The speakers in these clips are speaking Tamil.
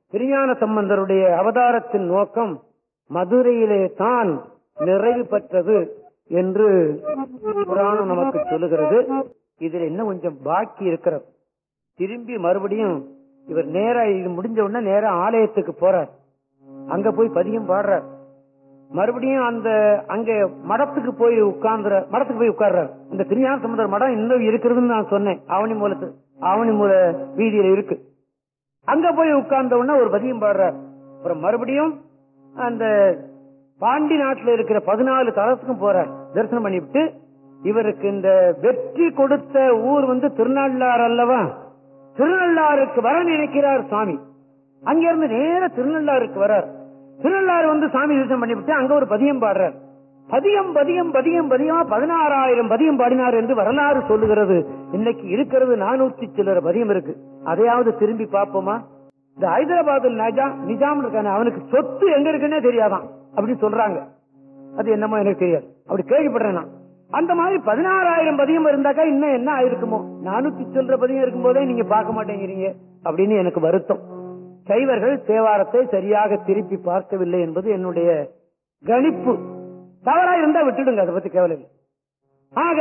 திருஞான சம்பந்தருடைய அவதாரத்தின் நோக்கம் மதுரையிலே தான் நிறைவு பெற்றது என்று புராணம் நமக்கு சொல்லுகிறது இதுல இன்னும் கொஞ்சம் பாக்கி இருக்கிறது திரும்பி மறுபடியும் இவர் நேரா இது முடிஞ்ச உடனே நேரா ஆலயத்துக்கு போறார் அங்க போய் பதியம் பாடுறார் மறுபடியும் அந்த அங்க மடத்துக்கு போய் உட்கார்ந்துற மடத்துக்கு போய் உட்கார்றார் இந்த திருஞான சமுதர் மடம் இன்னும் இருக்கிறதுன்னு நான் சொன்னேன் ஆவணி மூலத்து ஆவணி மூல வீதியில இருக்கு அங்க போய் உட்கார்ந்த உடனே ஒரு பதியம் பாடுறார் அப்புறம் மறுபடியும் அந்த பாண்டி நாட்டுல இருக்கிற பதினாலு தலத்துக்கும் போறார் தரிசனம் பண்ணிவிட்டு இவருக்கு இந்த வெற்றி கொடுத்த ஊர் வந்து திருநள்ளாறு அல்லவா திருநள்ளாறுக்கு வர நினைக்கிறார் சுவாமி அங்கிருந்து நேர திருநள்ளாறுக்கு வரார் திருநள்ளாறு வந்து சாமி தரிசனம் பண்ணிவிட்டு அங்க ஒரு பதியம் பாடுறார் பதியம் பதியம் பதியம் பதியமா பதினாறாயிரம் பதியம் பாடினார் என்று வரலாறு சொல்லுகிறது இன்னைக்கு இருக்கிறது நானூத்தி சில்லற பதியம் இருக்கு அதையாவது திரும்பி பார்ப்போமா இந்த ஹைதராபாத்தில் நிஜாம் நிஜாம் இருக்கானே அவனுக்கு சொத்து எங்க இருக்குன்னே தெரியாதான் அப்படின்னு சொல்றாங்க அது என்னமோ எனக்கு தெரியாது அப்படி கேள்விப்படுறேன் நான் அந்த மாதிரி பதினாறாயிரம் பதியம் இருந்தாக்கா இன்னும் என்ன ஆயிருக்குமோ நானூத்தி சில்லற பதியம் இருக்கும் போதே நீங்க பார்க்க மாட்டேங்கிறீங்க அப்படின்னு எனக்கு வருத்தம் சைவர்கள் தேவாரத்தை சரியாக திருப்பி பார்க்கவில்லை என்பது என்னுடைய கணிப்பு தவறா இருந்தா விட்டுடுங்க அதை பத்தி கவலை இல்லை ஆக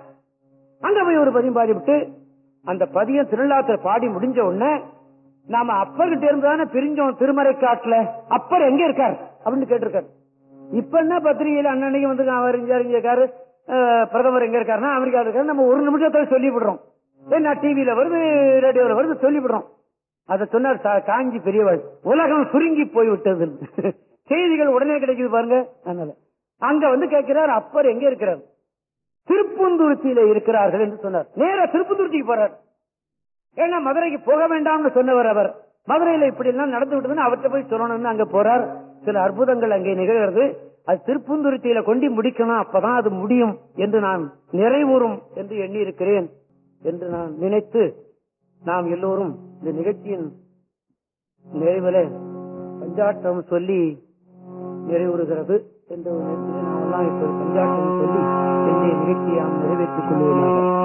அங்க போய் ஒரு பதியம் பாடி விட்டு அந்த பதியம் திருவிழாத்துல பாடி முடிஞ்ச உடனே நாம அப்பர்கிட்ட இருந்து தானே பிரிஞ்சோம் திருமறை காட்டுல அப்பர் எங்க இருக்கார் அப்படின்னு கேட்டிருக்காரு இப்ப என்ன பத்திரிகையில அன்னன்னைக்கு வந்து அவர் இங்க இருக்காரு அஹ், பிரதமர் எங்க இருக்காருன்னா அமெரிக்காவில் இருக்காரு நம்ம ஒரு நிமிஷத்துல சொல்லி விடுறோம் என்ன டிவியில வருது ரேடியோல வருது சொல்லி விடுறோம் அதை சொன்னார் சா- காஞ்சி பெரியவாள் உலகம் சுருங்கி போய் விட்டது செய்திகள் உடனே கிடைக்குது பாருங்க அதனால அங்க வந்து கேட்கிறார் அப்பர் எங்க இருக்கிறார் திருப்பூந்துருத்தியில இருக்கிறார்கள் என்று சொன்னார் நேரா திருப்பூந்துருத்திக்கு போறார் ஏன்னா மதுரைக்கு போக வேண்டாம்னு சொன்னவர் அவர் மதுரையில இப்படி எல்லாம் நடந்து விட்டதுன்னு அவர்கிட்ட போய் சொல்லணும்னு அங்க போறார் சில அற்புதங்கள் அங்கே நிகழ்கிறது அது திருப்பூந்துருத்தியில கொண்டு முடிக்கணும் அப்பதான் அது முடியும் என்று நான் நிறைவுறும் என்று எண்ணி இருக்கிறேன் என்று நான் நினைத்து நாம் எல்லோரும் இந்த நிகழ்ச்சியின் நிறைவில பஞ்சாட்டம் சொல்லி நிறைவுறுகிறது என்ற ஒரு நேரத்தில் நாம் எல்லாம் இப்போது பஞ்சாட்டம் சொல்லி என்னுடைய நிகழ்ச்சியை நாம் நிறைவேற்றிக் கொள்வோமாக